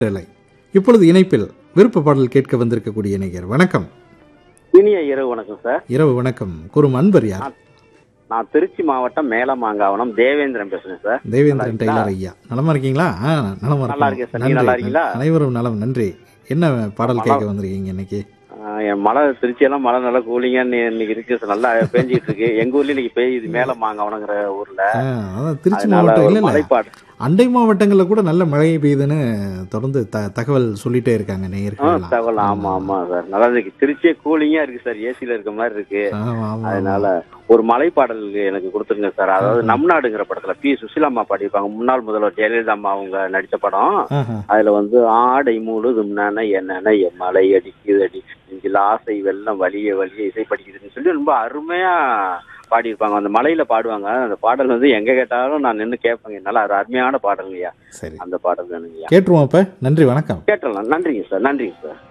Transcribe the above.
இல்லை இப்பொழுது இணைப்பில் விருப்ப பாடல் கேட்க வந்திருக்கக்கூடிய இணையர் வணக்கம் இனிய இரவு வணக்கம் சார் இரவு வணக்கம் குரும் அன்பர் யார் நான் திருச்சி மாவட்டம் மேலமாங்காவனம் தேவேந்திரன் பேசுறேன் சார் தேவேந்திரன் நல்லா டெய்லர் ஐயா நலமா இருக்கீங்களா ஆ, நலமா நல்லா இருக்கோம். இருக்கேன் சார். நீங்க நல்லா இருக்கீங்களா? அனைவரும் நலம் நன்றி என்ன பாடல் கேட்க வந்திருக்கீங்க இன்னைக்கு ஆஹ் என் மழை திருச்சியெல்லாம் மழை நல்லா கூலிங்கா இன்னைக்கு இருக்கு சார் நல்லா பெஞ்சிட்டு இருக்கு எங்க ஊர்லயும் இன்னைக்கு பெய்யுது மேலமாங்காவனங்கிற ஊர்ல ஆ, அதான் திருச்சி அதனால மாவட்டம் ஒரு இல்ல இல்ல மலைப்பாடு அண்டை மாவட்டங்கள்ல கூட நல்ல மழை பெய்யுதுன்னு தொடர்ந்து த தகவல் சொல்லிட்டே இருக்காங்க ஆ, நேயர்கள் தகவல் ஆமா ஆமா சார் நல்லா இருக்கு திருச்சியே கூலிங்கா இருக்கு சார் ஏசில இருக்க மாதிரி இருக்கு ஆமா ஆமா அதனால ஒரு மலைப்பாடல் எனக்கு கொடுத்துருங்க சார் அதாவது நம் நாடுங்கிற படத்துல பி சுசிலாம்மா பாடியிருப்பாங்க முன்னாள் முதல்வர் ஜெயலலிதா அம்மா அவங்க நடிச்ச படம் ஆஹா. அதுல வந்து ஆடை முழுதும் நானே என்னென்ன என் மலை அடிக்குது அடி நெஞ்சில் ஆசை வெள்ளம் வலிய வலிய இசை படிக்குதுன்னு சொல்லி ரொம்ப அருமையா பாடியிருப்பாங்க அந்த மலையில பாடுவாங்க அந்த பாடல் வந்து எங்க கேட்டாலும் நான் நின்று கேட்பேங்க நல்லா அது அருமையான பாடலுங்கய்யா சரி அந்த பாடல் வேணுங்கய்யா கேட்டுருவோம் அப்ப நன்றி வணக்கம் கேட்டுடலாம் நன்றிங்க சார் நன்றிங்க சார்